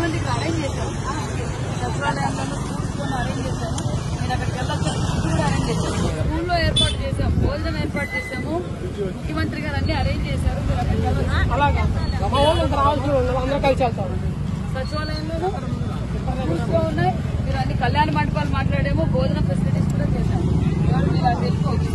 మంది ఇక్కడ అరేంజ్ చేశాను సచివాలయంలో స్కూల్స్ అరేంజ్ చేశాను నేను అక్కడికి వెళ్ళొచ్చు ఫుడ్ కూడా అరేంజ్ చేశాను స్కూల్లో ఏర్పాటు చేశాము భోజనం ఏర్పాటు చేశాము ముఖ్యమంత్రి గారు అన్ని అరేంజ్ చేశారు మీరు అక్కడికి వెళ్ళొచ్చు అలాగా మా వాళ్ళు ఇంకా రావాల్సిన వాళ్ళు అందరూ కలిసి వెళ్తాం సచివాలయంలోనూ స్కూల్స్ లో ఉన్నాయి మీరు అన్ని కళ్యాణ మండపాలు మాట్లాడేమో భోజన ఫెసిలిటీస్ కూడా చేశాము ఎవరు మీరు అది తెలుసుకోవచ్చు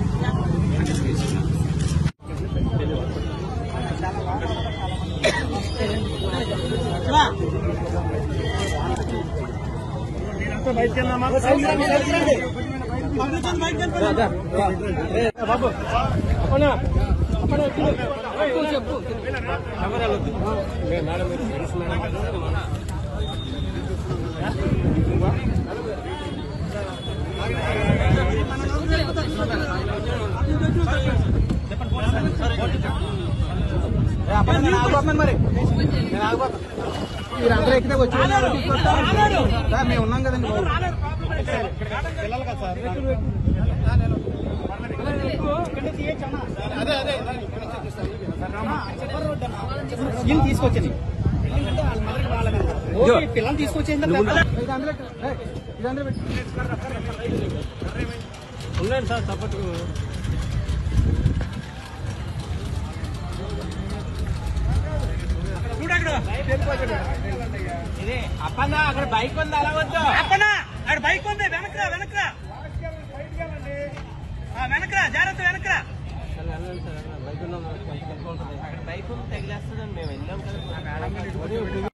బాబు అప్పనా అప్పనా చెప్పు చెప్పు మరి నేను ఆగిపోతాను మీరందరూ ఎక్కితే వచ్చి సార్ మేము ఉన్నాం కదండి పిల్లలు కదా సార్ అదే అదే వీళ్ళు తీసుకొచ్చింది పిల్లలు తీసుకొచ్చింది ఉండండి సార్ సపోర్ట్ ఇదే అప్పన్న అక్కడ బైక్ ఉంది అలా వద్దు అప్పన్న అక్కడ బైక్ ఉంది వెనకరా వెనకరా వెనకరా జాగ్రత్త వెనకరా బైక్ ఉంది తగిలేస్తుందండి మేము వెళ్ళాం కదా